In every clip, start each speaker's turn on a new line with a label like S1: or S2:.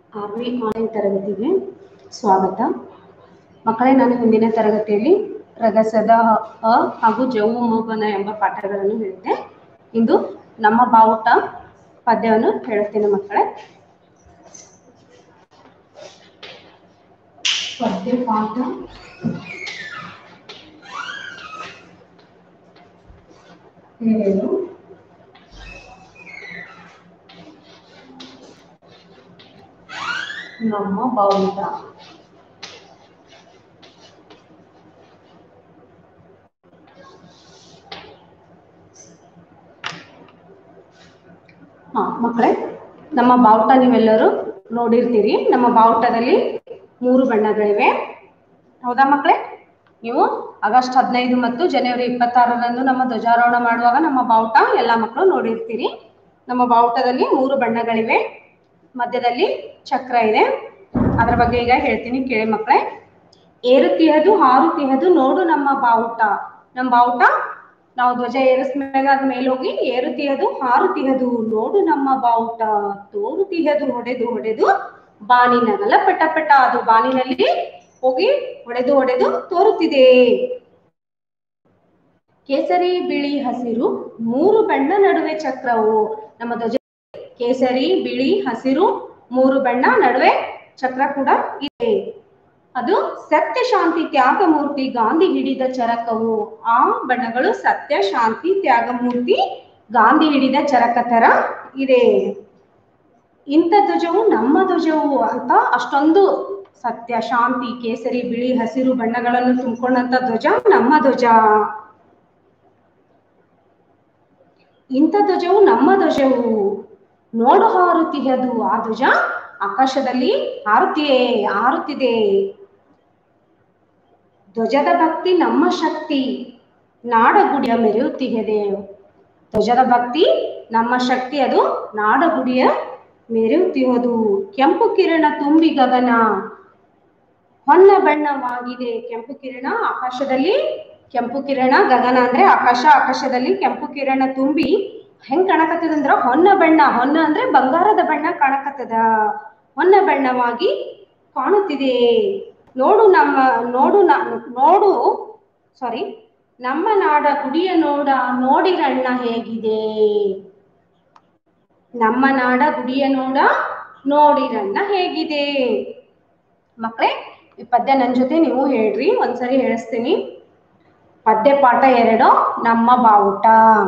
S1: Army online ತರಗತಿಗೆ ಸ್ವಾಗತ ಮಕ್ಕಳೇ ನಾನು ಹಿಂದಿನ ತರಗತಿಯಲ್ಲಿ ರಗಸದ ಅ ಹಾಗೂ ಜವು ಮೋಹನ ಎಂಬ ಪಾಠಗಳನ್ನು ಹೇಳಿದ್ದೆ ಇಂದು ನಮ್ಮ ಬಾವುಟ ಪದ್ಯವನ್ನು ಹೇಳುತ್ತೇನೆ ಮಕ್ಕಳೇ ಪದ್ಯ ಪಾಠ ಏಳು ನಮ್ಮ ಬಾವುಟ ಹಾ ಮಕ್ಕಳೇ ನಮ್ಮ ಬಾವುಟ ನೀವೆಲ್ಲರೂ ನೋಡಿರ್ತೀರಿ ನಮ್ಮ ಬಾವುಟದಲ್ಲಿ ಮೂರು ಬಣ್ಣಗಳಿವೆ ಹೌದಾ ಮಕ್ಕಳೇ ನೀವು ಆಗಸ್ಟ್ ಹದಿನೈದು ಮತ್ತು ಜನವರಿ ಇಪ್ಪತ್ತಾರರಂದು ನಮ್ಮ ಧ್ವಜಾರೋಹಣ ಮಾಡುವಾಗ ನಮ್ಮ ಬಾವುಟ ಎಲ್ಲ ಮಕ್ಕಳು ನೋಡಿರ್ತೀರಿ ನಮ್ಮ ಬಾವುಟದಲ್ಲಿ ಮೂರು ಬಣ್ಣಗಳಿವೆ ಮಧ್ಯದಲ್ಲಿ ಚಕ್ರ ಇದೆ ಅದರ ಬಗ್ಗೆ ಈಗ ಹೇಳ್ತೀನಿ ಕೇಳಿ ಮಕ್ಕಳೇ ಏರುತಿಹದು ಹಾರುತಿಹದು ನೋಡು ನಮ್ಮ ಬಾವುಟ ನಮ್ಮ ಬಾವುಟ ನಾವು ಧ್ವಜ ಏರಿಸ್ಮೇಲೆ ಅದ್ ಮೇಲೆ ಹೋಗಿ ಏರುತಿಹದು ಹಾರುತಿಹದು ನೋಡು ನಮ್ಮ ಬಾವುಟ ತೋರುತಿಹದು ಹೊಡೆದು ಹೊಡೆದು ಬಾನಿನಗಲ ಪಟ ಪಟ ಅದು ಬಾನಿನಲ್ಲಿ ಹೋಗಿ ಹೊಡೆದು ಹೊಡೆದು ತೋರುತ್ತಿದೆ ಕೇಸರಿ ಬಿಳಿ ಹಸಿರು ಮೂರು ಬಣ್ಣ ನಡುವೆ ಚಕ್ರವು ನಮ್ಮ ಧ್ವಜ ಕೇಸರಿ ಬಿಳಿ ಹಸಿರು ಮೂರು ಬಣ್ಣ ನಡುವೆ ಚಕ್ರ ಕೂಡ ಇದೆ ಅದು ಸತ್ಯ ಶಾಂತಿ ತ್ಯಾಗ ಮೂರ್ತಿ ಗಾಂಧಿ ಹಿಡಿದ ಚರಕವು ಆ ಬಣ್ಣಗಳು ಸತ್ಯ ಶಾಂತಿ ತ್ಯಾಗ ಮೂರ್ತಿ ಗಾಂಧಿ ಹಿಡಿದ ಚರಕ ತರ ಇದೆ ಇಂಥ ಧ್ವಜವು ನಮ್ಮ ಧ್ವಜವು ಅಂತ ಅಷ್ಟೊಂದು ಸತ್ಯ ಶಾಂತಿ ಕೇಸರಿ ಬಿಳಿ ಹಸಿರು ಬಣ್ಣಗಳನ್ನು ತುಂಬಿಕೊಂಡಂತ ಧ್ವಜ ನಮ್ಮ ಧ್ವಜ ಇಂಥ ಧ್ವಜವು ನಮ್ಮ ಧ್ವಜವು ನೋಡು ಹಾರುತಿಹದು ಆ ಧ್ವಜ ಆಕಾಶದಲ್ಲಿ ಹಾರುತ್ತಿಯೇ ಹಾರುತ್ತಿದೆ ಧ್ವಜದ ಭಕ್ತಿ ನಮ್ಮ ಶಕ್ತಿ ನಾಡಗುಡಿಯ ಮೆರೆಯುತ್ತಿದೆ ಧ್ವಜದ ಭಕ್ತಿ ನಮ್ಮ ಶಕ್ತಿ ಅದು ನಾಡಗುಡಿಯ ಮೆರೆಯುತ್ತಿರುವುದು ಕೆಂಪು ಕಿರಣ ತುಂಬಿ ಗಗನ ಹೊನ್ನ ಬಣ್ಣವಾಗಿದೆ ಕೆಂಪು ಕಿರಣ ಆಕಾಶದಲ್ಲಿ ಕೆಂಪು ಕಿರಣ ಗಗನ ಅಂದ್ರೆ ಆಕಾಶ ಆಕಾಶದಲ್ಲಿ ಕೆಂಪು ಕಿರಣ ತುಂಬಿ ಹೆಂಗ್ ಕಾಣಕತ್ತದ ಅಂದ್ರ ಹೊನ್ನ ಬಣ್ಣ ಹೊನ್ನ ಅಂದ್ರೆ ಬಂಗಾರದ ಬಣ್ಣ ಕಾಣಕತ್ತದ ಹೊನ್ನ ಬಣ್ಣವಾಗಿ ಕಾಣುತ್ತಿದೆ ನೋಡು ನಮ್ಮ ನೋಡು ನೋಡು ಸಾರಿ ನಮ್ಮ ನಾಡ ಗುಡಿಯ ನೋಡ ನೋಡಿರಣ್ಣ ಹೇಗಿದೆ ನಮ್ಮ ನಾಡ ಗುಡಿಯ ನೋಡ ನೋಡಿರಣ್ಣ ಹೇಗಿದೆ ಮಕ್ಕಳೇ ಈ ಪದ್ಯ ನನ್ನ ಜೊತೆ ನೀವು ಹೇಳ್ರಿ ಒಂದ್ಸರಿ ಹೇಳಿಸ್ತೀನಿ ಪದ್ಯ ಪಾಠ ಎರಡು ನಮ್ಮ ಬಾವುಟ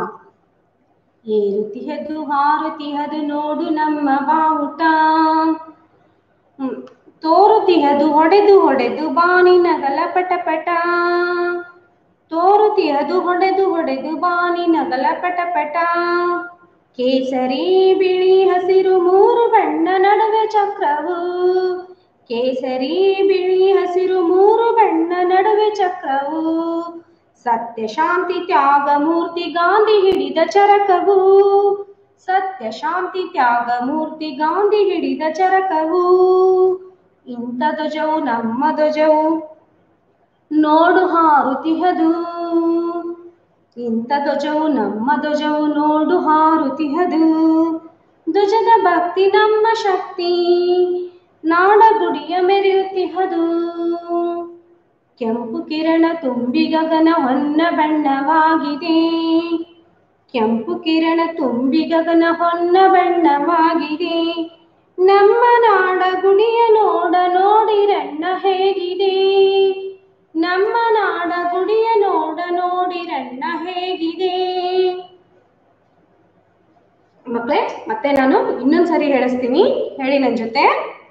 S1: ಏರುತಿಹದು ಹಾರುತಿಹದು ನೋಡು ನಮ್ಮ ಬಾವುಟ ಹ್ಮ್ ತೋರುತಿಹದು ಹೊಡೆದು ಹೊಡೆದು ಬಾನಿನಗಲ ಪಟ ಪಟ ತೋರುತಿಹದು ಹೊಡೆದು ಹೊಡೆದು ಬಾನಿನಗಲ ಪಟ ಪಟ ಕೇಸರಿ ಬಿಳಿ ಹಸಿರು ಮೂರು ಬಣ್ಣ ನಡುವೆ ಚಕ್ರವು ಕೇಸರಿ ಬಿಳಿ ಹಸಿರು ಮೂರು ಬಣ್ಣ ನಡುವೆ ಚಕ್ರವು ಸತ್ಯ ಶಾಂತಿ ತ್ಯಾಗ ಮೂರ್ತಿ ಗಾಂಧಿ ಹಿಡಿದ ಚರಕವು ಸತ್ಯ ಶಾಂತಿ ತ್ಯಾಗ ಮೂರ್ತಿ ಗಾಂಧಿ ಹಿಡಿದ ಚರಕವು ಇಂಥ ಧ್ವಜವು ನಮ್ಮ ಧ್ವಜವು ನೋಡು ಹಾರುತಿಹದು ಇಂಥ ಧ್ವಜವು ನಮ್ಮ ಧ್ವಜವು ನೋಡು ಹಾರುತಿಹದು ಧ್ವಜದ ಭಕ್ತಿ ನಮ್ಮ ಶಕ್ತಿ ನಾಡಗುಡಿಯ ಮೆರೆಯುತ್ತಿಹದು ಕೆಂಪು ಕಿರಣ ತುಂಬಿ ಗಗನ ಹೊನ್ನ ಬಣ್ಣವಾಗಿದೆ ಕೆಂಪು ಕಿರಣ ತುಂಬಿ ಗಗನ ಹೊನ್ನ ಬಣ್ಣವಾಗಿದೆ ನಮ್ಮ ನಾಡ ಗುಡಿಯ ನೋಡ ನೋಡಿರಣ್ಣ ಹೇಗಿದೆ ನಮ್ಮ ನಾಡ ಗುಡಿಯ ನೋಡ ನೋಡಿರಣ್ಣ ಹೇಗಿದೆ ಮಕ್ಕಳೇ ಮತ್ತೆ ನಾನು ಇನ್ನೊಂದ್ಸರಿ ಹೇಳಿಸ್ತೀನಿ ಹೇಳಿ ನನ್ನ ಜೊತೆ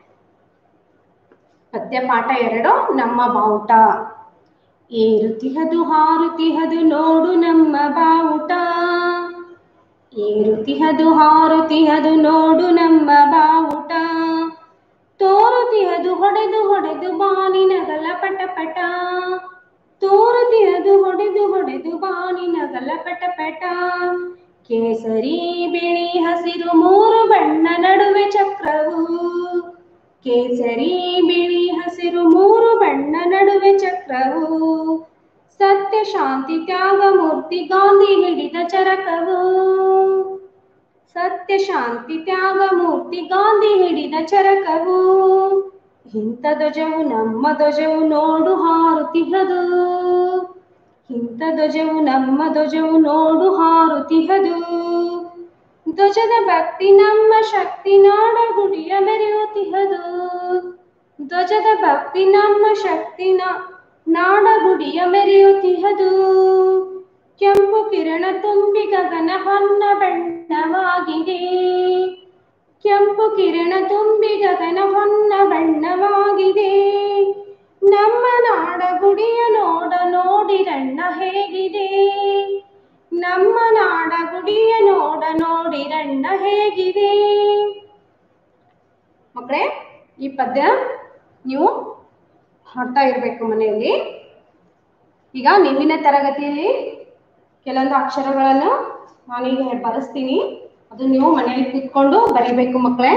S1: ಪದ್ಯ ಪಾಠ ಎರಡು ನಮ್ಮ ಬಾವುಟ ಏರುತಿಹದು ಹಾರುತಿಹದು ನೋಡು ನಮ್ಮ ಬಾವುಟ ಏರುತಿಹದು ಹಾರುತಿಹದು ನೋಡು ನಮ್ಮ ಬಾವುಟ ತೋರುತಿಹದು ಹೊಡೆದು ಹೊಡೆದು ಬಾನಿನಗಲ ಪಟ ಪಟ ತೋರುತಿಹದು ಹೊಡೆದು ಹೊಡೆದು ಬಾನಿನಗಲ ಪಟ ಪಟ ಕೇಸರಿ ಬಿಳಿ ಹಸಿರು ಮೂರು ಬಣ್ಣ ನಡುವೆ ಚಕ್ರವು ಕೇಸರಿ ಬಿಳಿ ಹಸಿರು ಮೂರು ಬಣ್ಣ ನಡುವೆ ಚಕ್ರವು ಸತ್ಯ ಶಾಂತಿ ತ್ಯಾಗ ಮೂರ್ತಿ ಗಾಂಧಿ ಹಿಡಿದ ಚರಕವು ಸತ್ಯ ಶಾಂತಿ ತ್ಯಾಗ ಮೂರ್ತಿ ಗಾಂಧಿ ಹಿಡಿದ ಚರಕವು ಇಂಥ ಧ್ವಜವು ನಮ್ಮ ಧ್ವಜವು ನೋಡು ಹಾರುತಿಹದು ಇಂಥ ಧ್ವಜವು ನಮ್ಮ ಧ್ವಜವು ನೋಡು ಹಾರುತಿಹದು ಧ್ವಜದ ಭಕ್ತಿ ನಮ್ಮ ಶಕ್ತಿ ನಾಡ ಗುಡಿಯ ಮೆರೆಯುತ್ತಿಹದು ಧ್ವಜದ ಭಕ್ತಿ ನಮ್ಮ ಶಕ್ತಿ ನಾಡ ಗುಡಿಯ ಮೆರೆಯುತ್ತಿಹದು ಕೆಂಪು ಕಿರಣ ತುಂಬಿ ಗಗನ ಹೊನ್ನ ಬಣ್ಣವಾಗಿದೆ ಕೆಂಪು ಕಿರಣ ತುಂಬಿ ಗಗನ ಹೊನ್ನ ಬಣ್ಣವಾಗಿದೆ ನಮ್ಮ ನಾಡ ಗುಡಿಯ ನೋಡ ನೋಡಿರಣ್ಣ ಹೇಗಿದೆ ನಮ್ಮ ನಾಡ ಗುಡಿಯ ನೋಡ ನೋಡಿರಣ್ಣ ಹೇಗಿದೆ ಮಕ್ಕಳೇ ಈ ಪದ್ಯ ನೀವು ಹಾಡ್ತಾ ಇರಬೇಕು ಮನೆಯಲ್ಲಿ ಈಗ ನಿನ್ನಿನ ತರಗತಿಯಲ್ಲಿ ಕೆಲವೊಂದು ಅಕ್ಷರಗಳನ್ನು ನಾನೀಗ ಬರೆಸ್ತೀನಿ ಅದು ನೀವು ಮನೆಯಲ್ಲಿ ಕೂತ್ಕೊಂಡು ಬರೀಬೇಕು ಮಕ್ಕಳೇ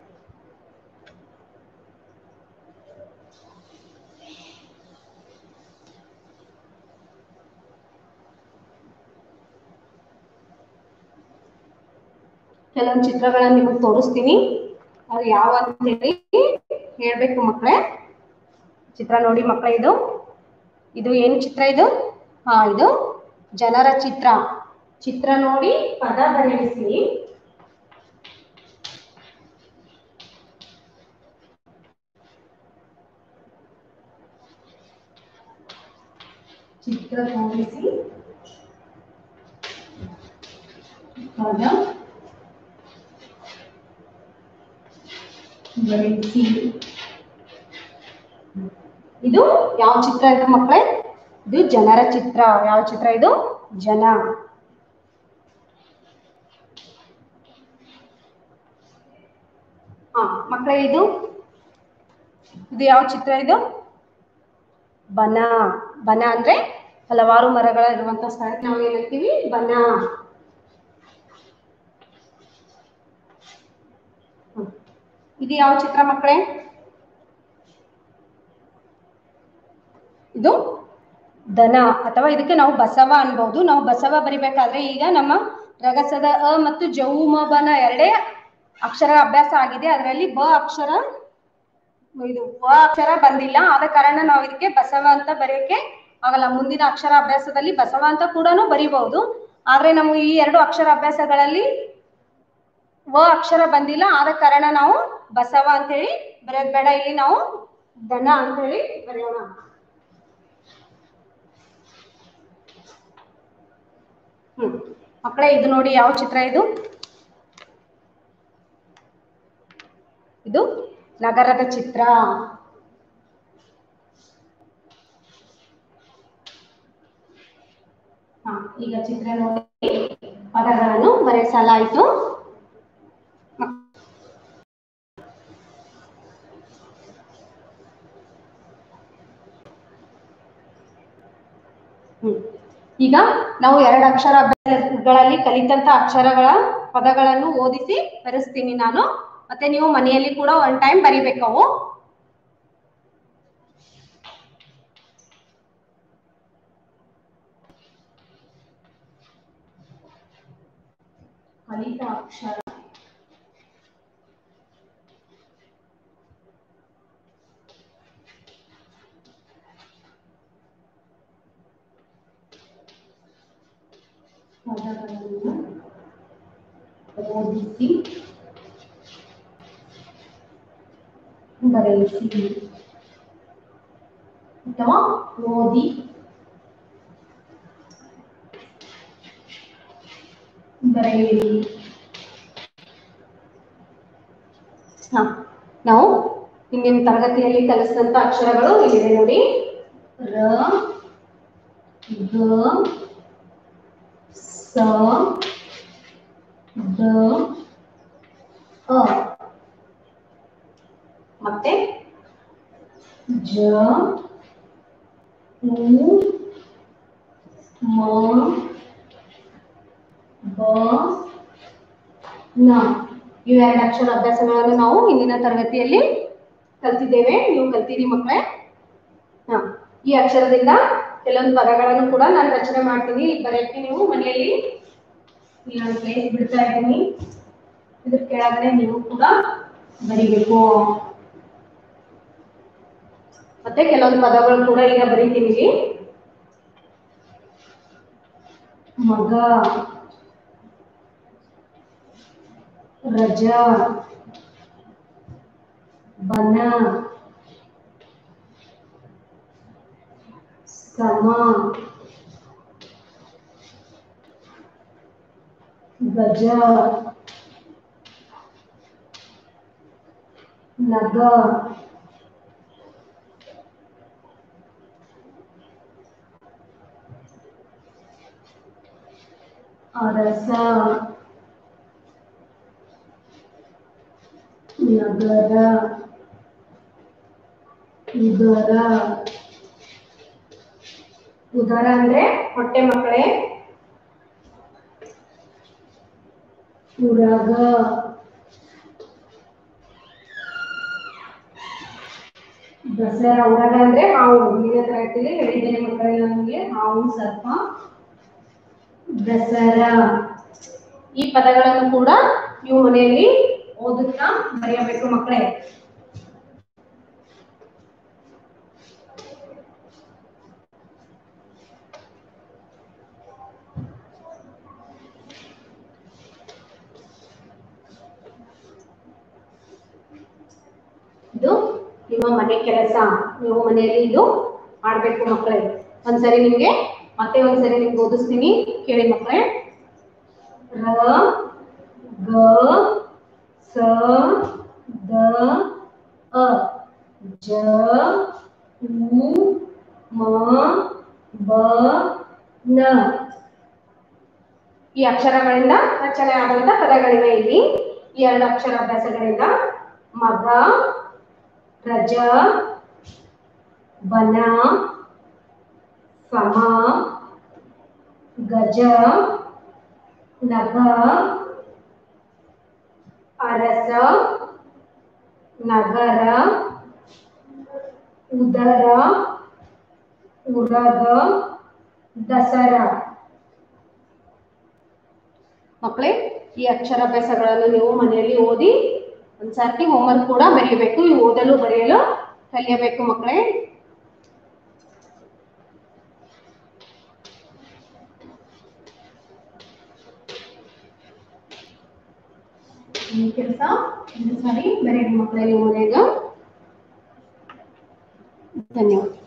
S1: ಕೆಲವೊಂದು ಚಿತ್ರಗಳನ್ನು ನಿಮಗೆ ತೋರಿಸ್ತೀನಿ ಅದು ಯಾವ ಅಂತ ಹೇಳಿ ಹೇಳ್ಬೇಕು ಮಕ್ಕಳೇ ಚಿತ್ರ ನೋಡಿ ಮಕ್ಕಳೇ ಇದು ಇದು ಏನು ಚಿತ್ರ ಇದು ಹಾ ಇದು ಜನರ ಚಿತ್ರ ಚಿತ್ರ ನೋಡಿ ಪದ ಬರೆಯಿಸಿ ಚಿತ್ರ ತೋರಿಸಿ ಪದ ಬರೆಯಿಸಿ ಇದು ಯಾವ ಚಿತ್ರ ಇದು ಮಕ್ಕಳೇ ಇದು ಜನರ ಚಿತ್ರ ಯಾವ ಚಿತ್ರ ಇದು ಜನ ಹಾ ಮಕ್ಕಳೇ ಇದು ಇದು ಯಾವ ಚಿತ್ರ ಇದು ಬನ ಬನ ಅಂದ್ರೆ ಹಲವಾರು ಮರಗಳ ಇರುವಂತ ಸ್ಥಳಕ್ಕೆ ನಾವು ಏನಂತೀವಿ ಬನ ಹ್ಮ್. ಇದು ಯಾವ ಚಿತ್ರ ಮಕ್ಕಳೇ ಇದು ದನ ಅಥವಾ ಇದಕ್ಕೆ ನಾವು ಬಸವ ಅನ್ಬಹುದು ನಾವು ಬಸವ ಬರಿಬೇಕಾದ್ರೆ ಈಗ ನಮ್ಮ ರಗಸದ ಅ ಮತ್ತು ಜವು ಮ ಬನ ಎರಡೇ ಅಕ್ಷರ ಅಭ್ಯಾಸ ಆಗಿದೆ ಅದರಲ್ಲಿ ಬ ಅಕ್ಷರ ಇದು ಬ ಅಕ್ಷರ ಬಂದಿಲ್ಲ ಆದ ಕಾರಣ ನಾವು ಇದಕ್ಕೆ ಬಸವ ಅಂತ ಬರೆಯೋಕೆ ಆಗಲ್ಲ ಮುಂದಿನ ಅಕ್ಷರ ಅಭ್ಯಾಸದಲ್ಲಿ ಬಸವ ಅಂತ ಕೂಡ ಬರಿಬಹುದು ಆದ್ರೆ ನಮಗೆ ಈ ಎರಡು ಅಕ್ಷರ ಅಭ್ಯಾಸಗಳಲ್ಲಿ ವ ಅಕ್ಷರ ಬಂದಿಲ್ಲ ಆದ ಕಾರಣ ನಾವು ಬಸವ ಅಂತ ಹೇಳಿ ಬರೆಯೋದ್ ಬೇಡ ಇಲ್ಲಿ ನಾವು ದನ ಅಂತ ಹೇಳಿ ಬರೆಯೋಣ ಹ್ಮ್ ಮಕ್ಕಳೇ ಇದು ನೋಡಿ ಯಾವ ಚಿತ್ರ ಇದು ಇದು ನಗರದ ಚಿತ್ರ ಹಾ ಈಗ ಚಿತ್ರ ನೋಡಿ ಪದಗಳನ್ನು ಬರೆಸಲಾಯಿತು ಹ್ಮ್ ಈಗ ನಾವು ಎರಡು ಅಕ್ಷರ ಅಭ್ಯಾಸಗಳಲ್ಲಿ ಕಲಿತಂತ ಅಕ್ಷರಗಳ ಪದಗಳನ್ನು ಓದಿಸಿ ಬರೆಸ್ತೀನಿ ನಾನು ಮತ್ತೆ ನೀವು ಮನೆಯಲ್ಲಿ ಕೂಡ ಒನ್ ಟೈಮ್ ಬರಿಬೇಕು ಅವು ಕಲಿತ ಅಕ್ಷರ ಪದಗಳನ್ನು ಓದಿಸಿ ಬರೆಯಿಸಿ ಅಥವಾ ಓದಿ ಬರೆಯಿರಿ ಹಾ ನಾವು ಹಿಂದಿನ ತರಗತಿಯಲ್ಲಿ ಕಲಿಸಿದಂತ ಅಕ್ಷರಗಳು ಇಲ್ಲಿದೆ ನೋಡಿ ರ ಗ ಸ ದ ಅ ಮತ್ತೆ ಜ ಉ ಮ ಬ ನ ಇವೆರಡು ಅಕ್ಷರ ಅಭ್ಯಾಸಗಳನ್ನು ನಾವು ಹಿಂದಿನ ತರಗತಿಯಲ್ಲಿ ಕಲ್ತಿದ್ದೇವೆ ನೀವು ಕಲ್ತೀರಿ ಮಕ್ಕಳೇ ಹಾ ಈ ಅಕ್ಷರದಿಂದ ಕೆಲವೊಂದು ಪದಗಳನ್ನು ಕೂಡ ನಾನು ರಚನೆ ಮಾಡ್ತೀನಿ ಈಗ ಬರೆಯಕ್ಕೆ ನೀವು ಮನೆಯಲ್ಲಿ ಇಲ್ಲಿ ನಾನು ಪ್ಲೇಸ್ ಬಿಡ್ತಾ ಇದ್ದೀನಿ ಇದ್ರ ಕೆಳಗಡೆ ನೀವು ಕೂಡ ಬರಿಬೇಕು ಮತ್ತೆ ಕೆಲವೊಂದು ಪದಗಳು ಕೂಡ ಈಗ ಬರಿತೀನಿ ಇಲ್ಲಿ ಮಗ ರಜ ಬನ ಸಮ ಗಜ ನಗ ಅರಸ ನಗರ ಉದರ ಉದರ ಅಂದ್ರೆ ಹೊಟ್ಟೆ ಮಕ್ಕಳೇ ಉರಗ ದಸರಾ ಉರಗ ಅಂದ್ರೆ ಹಾವು ಹಿಂದಿನ ತರಗತಿಯಲ್ಲಿ ಹೇಳಿದ್ದೇನೆ ಮಕ್ಕಳೇ ನಮಗೆ ಹಾವು ಸರ್ಪ ದಸರಾ ಈ ಪದಗಳನ್ನು ಕೂಡ ನೀವು ಮನೆಯಲ್ಲಿ ಓದುತ್ತಾ ಬರೆಯಬೇಕು ಮಕ್ಕಳೇ ಇದು ನಿಮ್ಮ ಮನೆ ಕೆಲಸ ನೀವು ಮನೆಯಲ್ಲಿ ಇದು ಮಾಡ್ಬೇಕು ಮಕ್ಕಳೇ ಒಂದ್ಸರಿ ನಿಮ್ಗೆ ಮತ್ತೆ ಒಂದ್ಸರಿ ನಿಮ್ಗೆ ಓದಿಸ್ತೀನಿ ಕೇಳಿ ಮಕ್ಕಳೇ ರ ಗ ಸ ದ ಅ ಜ ಉ ಮ ಬ ನ ಈ ಅಕ್ಷರಗಳಿಂದ ರಚನೆ ಆದಂತ ಪದಗಳಿವೆ ಇಲ್ಲಿ ಈ ಎರಡು ಅಕ್ಷರ ಅಭ್ಯಾಸಗಳಿಂದ ಮಗ ರಜ ಬನ ಸಮ ಗಜ ನಗ ಅರಸ ನಗರ ಉದರ ಉರಗ ದಸರಾ ಮಕ್ಕಳೇ ಈ ಅಕ್ಷರಾಭ್ಯಾಸಗಳನ್ನು ನೀವು ಮನೆಯಲ್ಲಿ ಓದಿ ಒಂದ್ಸರ್ತಿ ಹೋಮ್ವರ್ಕ್ ಕೂಡ ಬರೆಯಬೇಕು ಈ ಓದಲು ಬರೆಯಲು ಕಲಿಯಬೇಕು ಮಕ್ಕಳೇ ಈ ಕೆಲಸ ಒಂದು ಸಾರಿ ಬರೆಯಿರಿ ಮಕ್ಕಳೇ ನೀವು ಮನೆಯಾಗ ಧನ್ಯವಾದ